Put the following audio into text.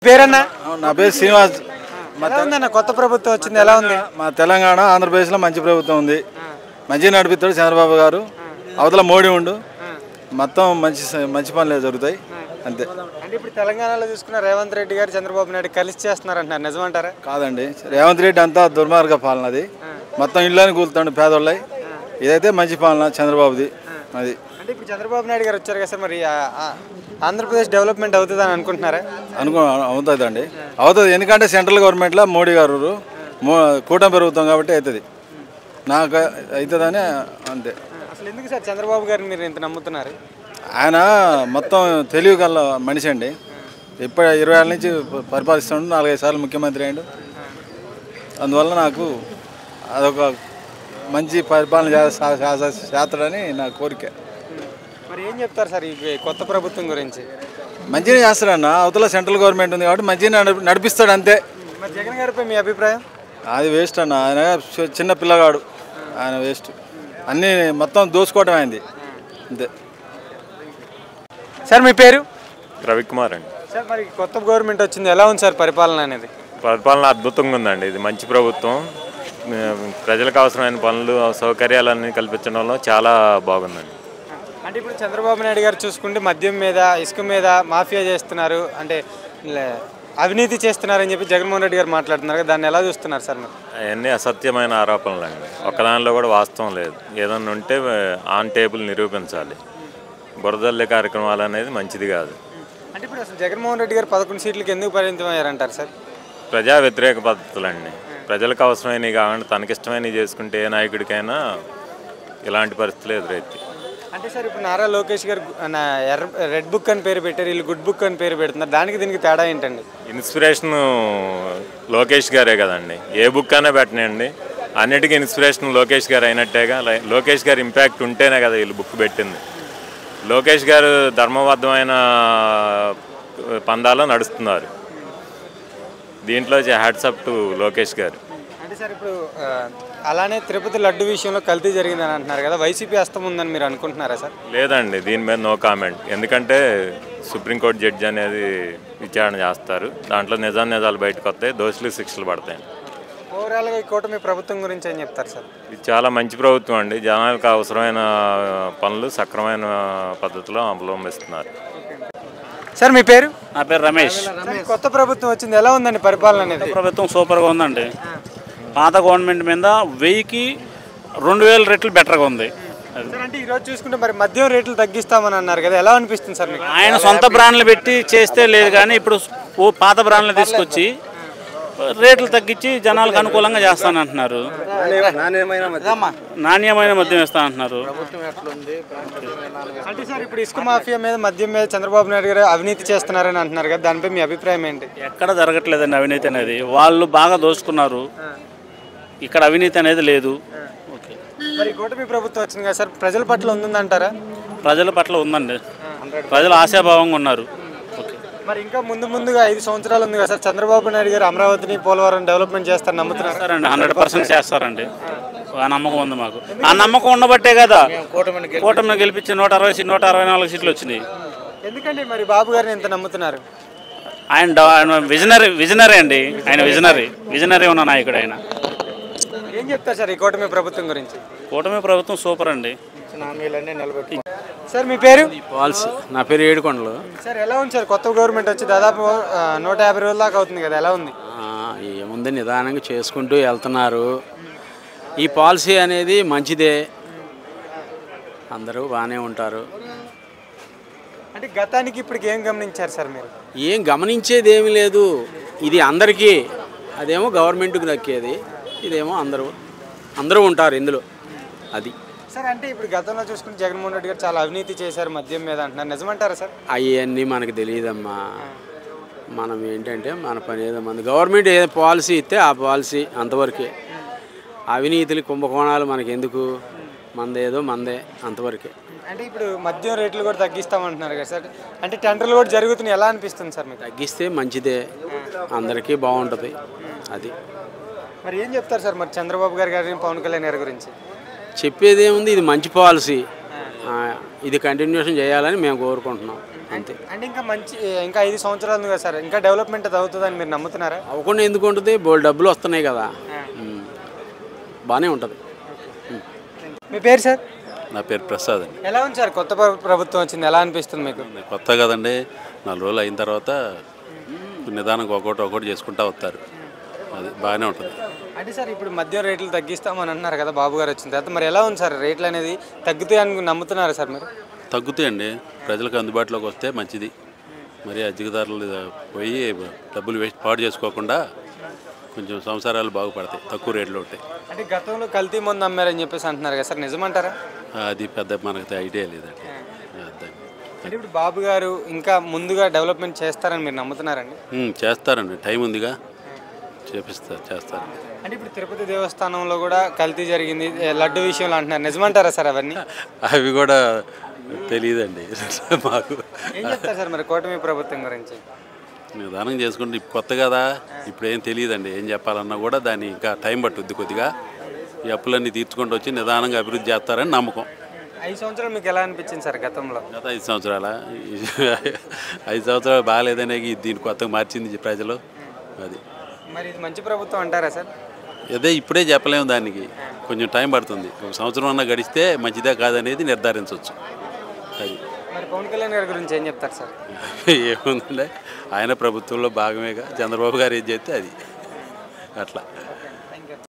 పేరన్నా నా పేరు శ్రీనివాస్ ఎలా ఉందన్న కొత్త ప్రభుత్వం వచ్చింది ఎలా ఉంది మా తెలంగాణ ఆంధ్రప్రదేశ్లో మంచి ప్రభుత్వం ఉంది మంచిగా నడిపిస్తాడు చంద్రబాబు గారు అవతల మోడీ ఉండు మొత్తం మంచి స- మంచి పనులే జరుగుతాయి అంతే అంటే ఇప్పుడు తెలంగాణలో చూసుకున్న రేవంత్ రెడ్డి గారు చంద్రబాబు నాయుడు కలిసి చేస్తున్నారు అంటున్నారు నిజమంటారా కాదండి రేవంత్ రెడ్డి అంతా దుర్మార్గ పాలన అది మొత్తం ఇళ్ళని కూలుతాడు పేదోళ్ళై ఇదైతే మంచి పాలన చంద్రబాబుది అది అంటే ఇప్పుడు చంద్రబాబు నాయుడు గారు వచ్చారు కదా సార్ మరి ఆ- ఆ ఆంధ్రప్రదేశ్ డెవలప్మెంట్ అవుతుంది అని అనుకుంటున్నారా అనుకో అవుతుందండి అవుతుంది ఎందుకంటే సెంట్రల్ గవర్నమెంట్లో మోడీ గారు మో కూటమి పెరుగుతాం కాబట్టి అవుతుంది నాకు అవుతుందని అంతే అసలు ఎందుకు సార్ చంద్రబాబు గారిని మీరు ఇంత నమ్ముతున్నారు ఆయన మొత్తం తెలివి గల మనిషి అండి ఇప్పుడు ఇరవై ఏళ్ళ నుంచి ప- పరిపాలిస్తుండు నాలుగైదు సార్లు ముఖ్యమంత్రి అయ్యాడు అందువల్ల నాకు అదొక మంచి పరిపాలన చే- చే- చే- చేస్తాడని నా కోరిక మరి ఏం చెప్తారు సార్ ఈ కొత్త ప్రభుత్వం గురించి మంచిగా చేస్తాడన్న అవతల సెంట్రల్ గవర్నమెంట్ ఉంది కాబట్టి మంచిగా నడిపి- నడిపిస్తాడు అంతే మరి జగన్ గారిపై మీ అభిప్రాయం అది వేస్ట్ అన్న ఆయన చి- చిన్న పిల్లగాడు ఆయన వేస్ట్ అన్నీ మొత్తం దోసుకోవటం అయింది అంతే సార్ మీ పేరు రవికుమార్ అండి సార్ మరి కొత్త గవర్నమెంట్ వచ్చింది ఎలా ఉంది సార్ పరిపాలన అనేది పరిపాలన అద్భుతంగా ఉందండి ఇది మంచి ప్రభుత్వం మే- ప్రజలకు అవసరమైన పనులు సౌకర్యాలన్నీ కల్పించడంలో చాలా బాగుందండి అంటే ఇప్పుడు చంద్రబాబు నాయుడు గారు చూసుకుంటే మద్యం మీద ఇసుక మీద మాఫియా చేస్తున్నారు అంటే లే- అవినీతి చేస్తున్నారని చెప్పి జగన్మోహన్ రెడ్డి గారు మాట్లాడుతున్నారు కదా, దాన్ని ఎలా చూస్తున్నారు సార్ మీరు అవన్నీ అసత్యమైన ఆరోపణలు అండి ఒక్కదానిలో కూడా వాస్తవం లేదు ఏదన్నా ఉంటే ఆన్ టేబుల్ నిరూపించాలి బురదల్లే కార్యక్రమాలు అనేది మంచిది కాదు అంటే ఇప్పుడు అసలు జగన్మోహన్ రెడ్డి గారు పదకొండు సీట్లకి ఎందుకు పరిమితం అయ్యారంటారు సార్ ప్రజా వ్యతిరేక పద్ధతులండి ప్రజలకు అవసరమైనవి కాకుండా తనకిష్టమైనవి చేసుకుంటే ఏ నాయకుడికైనా ఇలాంటి పరిస్థితులు ఎదురైతే అంటే సార్ ఇప్పుడు నారా లోకేష్ గారు గు- నా ఎర్ర రెడ్ బుక్ అని పేరు పెట్టారు వీళ్ళు గుడ్ బుక్ అని పేరు పెడుతున్నారు దానికి దీనికి తేడా ఏంటండి ఇన్స్పిరేషన్ లోకేష్ గారే కదండి ఏ బుక్ అయినా పెట్టనండి అన్నిటికీ ఇన్స్పిరేషన్ లోకేష్ గారు అయినట్టేగా లై- లోకేష్ గారి ఇంపాక్ట్ ఉంటేనే కదా వీళ్ళు బుక్ పెట్టింది లోకేష్ గారు ధర్మబద్ధమైన పందాలో నడుస్తున్నారు దీంట్లో హ్యాట్సప్ టు లోకేష్ గారు అంటే సార్ ఇప్పుడు ఆ, అలానే తిరుపతి లడ్డు విషయంలో కల్తీ జరిగిందని అంటున్నారు కదా వైసీపీ హస్తం ఉందని మీరు అనుకుంటున్నారా సార్ లేదండి దీని మీద నో కామెంట్ ఎందుకంటే సుప్రీంకోర్టు జడ్జి అనేది విచారణ చేస్తారు దాంట్లో నిజాం నిజాలు బయటకు వస్తాయి దోషులకు శిక్షలు పడతాయి ఓవరాల్గా ఈ కూటమి ప్రభుత్వం గురించి ఏం చెప్తారు సార్ ఇది చాలా మంచి ప్రభుత్వం అండి జనాలకు అవసరమైన పనులు సక్రమైన పద్ధతిలో అవలంబిస్తున్నారు సార్ మీ పేరు నా పేరు రమేష్ సార్, కొత్త ప్రభుత్వం వచ్చింది ఎలా ఉందండి పరిపాలన అనేది ప్రభుత్వం సూపర్గా ఉందండి పాత గవర్నమెంట్ మీద వెయ్యికి రెండు వేల రెట్లు బెటర్గా ఉంది అది. సార్ అంటే ఈరోజు చూసుకుంటే మరి మద్యం రేట్లు తగ్గిస్తామని అన్నారు కదా ఎలా అనిపిస్తుంది సార్ మీకు ఆయన సొంత బ్రాండ్లు పెట్టి చేస్తే లేదు కానీ ఇప్పుడు ఓ పాత బ్రాండ్లు తీసుకొచ్చి రేట్లు తగ్గించి జనాలకు అనుకూలంగా చేస్తానంటున్నారు నాణ్యమైన మద్యం ఇస్తానంటున్నారు అంటే సార్ ఇప్పుడు ఇసుక మాఫియా మీద మద్యం మీద చంద్రబాబు నాయుడు గారు అవినీతి చేస్తున్నారని అంటున్నారు కదా దానిపై మీ అభిప్రాయం ఏంటి ఎక్కడ జరగట్లేదండి అవినీతి అనేది వాళ్ళు బాగా దోచుకున్నారు ఇక్కడ అవినీతి అనేది లేదు ఓకే మరి కూటమి ప్రభుత్వం వచ్చింది కదా సార్ ప్రజల పట్ల ఉందంటారా ప్రజల పట్ల ఉందండి ప్రజలు ఆశాభావంగా ఉన్నారు ఓకే మరి ఇంకా ముందు ముందుగా ఐదు సంవత్సరాలు ఉంది కదా సార్ చంద్రబాబు నాయుడు గారు అమరావతిని పోలవరం డెవలప్మెంట్ చేస్తారు నమ్ముతున్నారు చేస్తారండి హండ్రెడ్ పర్సెంట్ చేస్తారండి ఆ నమ్మకం ఉంది మాకు ఆ నమ్మకం ఉండబట్టే కదా కూటమిని గెలిపించి నూట అరవై సీ- నూట అరవై నాలుగు సీట్లు వచ్చినాయి ఎందుకండి మరి బాబు గారిని ఎంత నమ్ముతున్నారు ఆయన డ- ఆయన విజనరీ విజనరీ అండి ఆయన విజనరీ విజనరీ ఉన్న నాయకుడు ఆయన ఏం చెప్తారు సార్ ఈ కూటమి ప్రభుత్వం గురించి కూటమి ప్రభుత్వం సూపర్ అండి సార్ మీ పేరు పాలసీ నా పేరు ఏడుకొండలు సార్ ఎలా ఉంది సార్ కొత్త గవర్నమెంట్ వచ్చి దాదాపు ఆ, నూట యాభై రోజుల దాకా అవుతుంది కదా ఎలా ఉంది ఆ, ఏముంది నిదానంగా చేసుకుంటూ వెళ్తున్నారు ఈ పాలసీ అనేది మంచిదే అందరూ బాగానే ఉంటారు అంటే గతానికి ఇప్పటికి ఏం గమనించారు సార్ మీరు ఏం గమనించేది ఏమీ లేదు ఇది అందరికీ అదేమో గవర్నమెంట్కి దక్కేది ఇదేమో అందరూ అందరూ ఉంటారు ఇందులో అది సార్ అంటే ఇప్పుడు గతంలో చూసుకుంటే జగన్మోహన్ రెడ్డి గారు చాలా అవినీతి చేశారు మద్యం మీద అంటున్నారు నిజమంటారా సార్ అవన్నీ మనకు తెలియదమ్మా మనం ఏంటంటే మన పని ఏదో మంది గవర్నమెంట్ ఏ పాలసీ ఇస్తే ఆ పాలసీ అంతవరకే అవినీతులు కుంభకోణాలు మనకి ఎందుకు మందేదో మందే అంతవరకే అంటే ఇప్పుడు మద్యం రేట్లు కూడా తగ్గిస్తామంటున్నారు కదా సార్ అంటే టెండర్లు కూడా జరుగుతున్నాయి ఎలా అనిపిస్తుంది సార్ మీకు తగ్గిస్తే మంచిదే అందరికీ బాగుంటుంది అది మరి ఏం చెప్తారు సార్ మరి చంద్రబాబు గారి గారి పవన్ కళ్యాణ్ గారి గురించి చెప్పేది ఏముంది ఇది మంచి పాలసీ ఆ, ఇది కంటిన్యూషన్ చేయాలని మేము కోరుకుంటున్నాం అంతే అంటే ఇంకా మంచి ఇంకా ఐదు సంవత్సరాలు ఉంది కదా సార్ ఇంకా డెవలప్మెంట్ అది అవుతుందని మీరు నమ్ముతున్నారా అవ్వకుండా ఎందుకు ఉంటుంది బోల్ డబ్బులు వస్తున్నాయి కదా ఉమ్. బాగానే ఉంటుంది మీ పేరు సార్ నా పేరు ప్రసాద్ అండి ఎలా ఉంది సార్ కొత్త ప్ర- ప్రభుత్వం వచ్చింది ఎలా అనిపిస్తుంది మీకు కొత్త కదండి నాలుగు రోజులు అయిన తర్వాత నిదానంగా ఒకటి ఒకటి చేసుకుంటా వస్తారు అది బాగానే ఉంటుంది అంటే సార్ ఇప్పుడు మద్యం రేట్లు తగ్గిస్తామని అన్నారు కదా బాబు గారు వచ్చిన తర్వాత మరి ఎలా ఉంది సార్ రేట్లు అనేది తగ్గుతాయని నమ్ముతున్నారా సార్ మీరు తగ్గుతాయండి ప్రజలకు అందుబాటులోకి వస్తే మంచిది మరి అద్దెదారులు పోయి డబ్బులు వేస్ట్ పాడు చేసుకోకుండా కొంచెం సంసారాలు బాగుపడతాయి తక్కువ రేట్లో ఉంటాయి అంటే గతంలో కల్తీ మందు అమ్మారని చెప్పేసి అంటున్నారు కదా సార్ నిజమంటారా అది పెద్ద మనకు ఐడియా లేదండి అదే. అంటే ఇప్పుడు బాబు గారు ఇంకా ముందుగా డెవలప్మెంట్ చేస్తారని మీరు నమ్ముతున్నారండి ఉమ్, చేస్తారండి టైం ఉందిగా చేపిస్తారు చేస్తారు అంటే ఇప్పుడు తిరుపతి దేవస్థానంలో కూడా కల్తీ జరిగింది ఏ, లడ్డు విషయంలో అంటున్నారు నిజమంటారా సార్ అవన్నీ అవి కూడా తెలియదండి మాకు ఏం చెప్తారు సార్ మరి కూటమి ప్రభుత్వం గురించి నిదానం చేసుకుంటే ఇప్పుడు కొత్త కదా ఇప్పుడు ఏం తెలియదండి ఏం చెప్పాలన్నా కూడా దాన్ని ఇంకా టైం పట్టుద్ది కొద్దిగా ఈ అప్పులన్నీ తీర్చుకుంటూ వచ్చి నిదానంగా అభివృద్ధి చేస్తారని నమ్మకం ఐదు సంవత్సరాలు మీకు ఎలా అనిపించింది సార్ గతంలో గత ఐదు సంవత్సరాల ఐదు సంవత్సరాలు బాగాలేదనే దీన్ని కొత్తగా మార్చింది ప్రజలు అది మరి ఇది మంచి ప్రభుత్వం అంటారా సార్ అదే ఇప్పుడే చెప్పలేము దానికి కొంచెం టైం పడుతుంది ఒక సంవత్సరం అన్నా గడిస్తే మంచిదే కాదనేది నిర్ధారించవచ్చు అది మరి పవన్ కళ్యాణ్ గారి గురించి ఏం చెప్తారు సార్ ఏముందంటే ఆయన ప్రభుత్వంలో భాగమేగా చంద్రబాబు గారు ఏం చేస్తే అది అట్లా